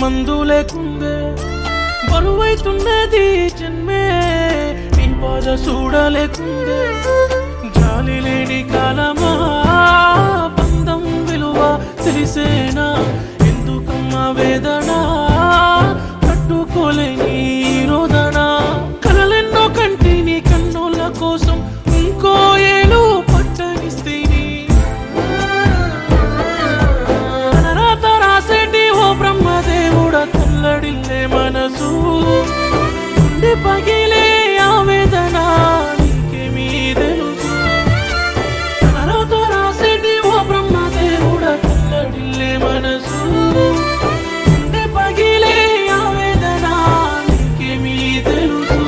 మందు లేకుందే బరువైతున్నది జన్మే నీ బాధ చూడలేకుందే జాలి లేని కాలమా బంధం విలువ తెలిసేనా ఎందుకమ్మా వేదన తట్టుకోలేని ఈ రోదన కలలెన్నో కంటి నీ కన్నుల కోసం ఇంకో ఏలు పట్టనిస్తేని రాత రాసేటి ఓ బ్రహ్మదేవుడ తల్లడిల్లే మనసు గుండె పగిలే ఆవేదన నీకేమీ తెలుసు రాత రాసేటి ఓ బ్రహ్మదేవుడ తల్లడిల్లే మనసు గుండె పగిలే ఆవేదన నీకేమీ తెలుసు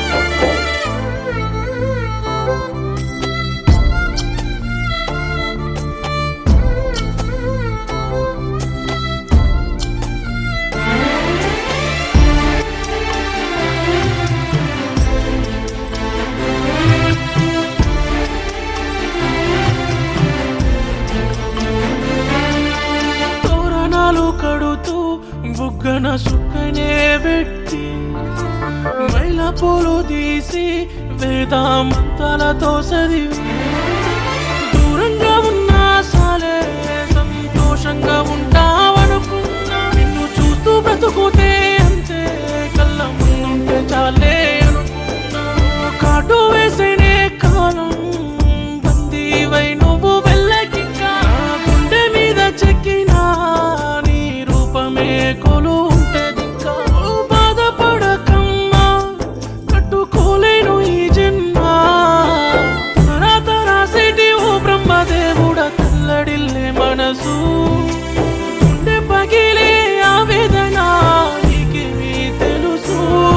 తోరణాలు కడుతూ బుగ్గన సుక్కనే పెట్టి మైల పూలు తీసి వేదామంతాలతో చదివి దూరంగా ఉన్నా సాలే సంతోషంగా ఉంటావనుకున్నా నిన్ను చూస్తూ బ్రతుకుతే అంతే కళ్ళ ముందుంటే చాలే అనుకున్నా కాటు వేసేనే కాలం బందీవై నువ్వు వెళ్ళకింకా గుండె మీద చెక్కినా నీ రూపమే కొలు ఉంటేదింకా ఓ బాధపడకమ్మా కట్టుకోలేను ఈ జన్మ రాత రాసేటి ఓ బ్రహ్మదేవుడ తల్లడిల్లే మనసు గుండె పగిలే ఆవేదన నీకేమీ తెలుసు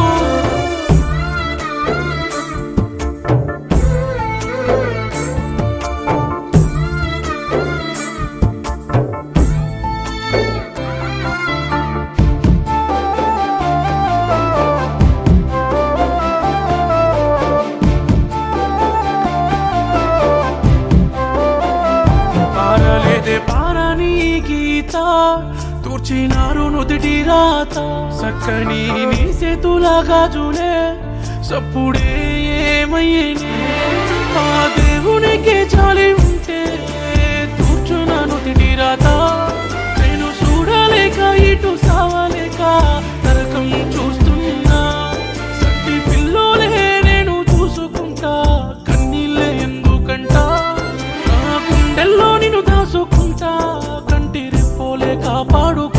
పారలేదే పారని గీత తూర్చినారు నుదిటి రాత సక్కని నీ సేతులా గాజులే సప్పుడే ఏమయ్యేనే ఆ దేవునికి చాలి ఉంటే తూర్చున నుదిటి రాత నేను చూడలేక ఇటు సావలేక నరకం చూస్తున్నా సంటి పిల్లోలే నేను చూసుకుంటా కన్నీళ్ళే ఎందుకంటా నా గుండెల్లో నిన్ను దాసుకుంటా కంటి రెప్పోలే కాపాడు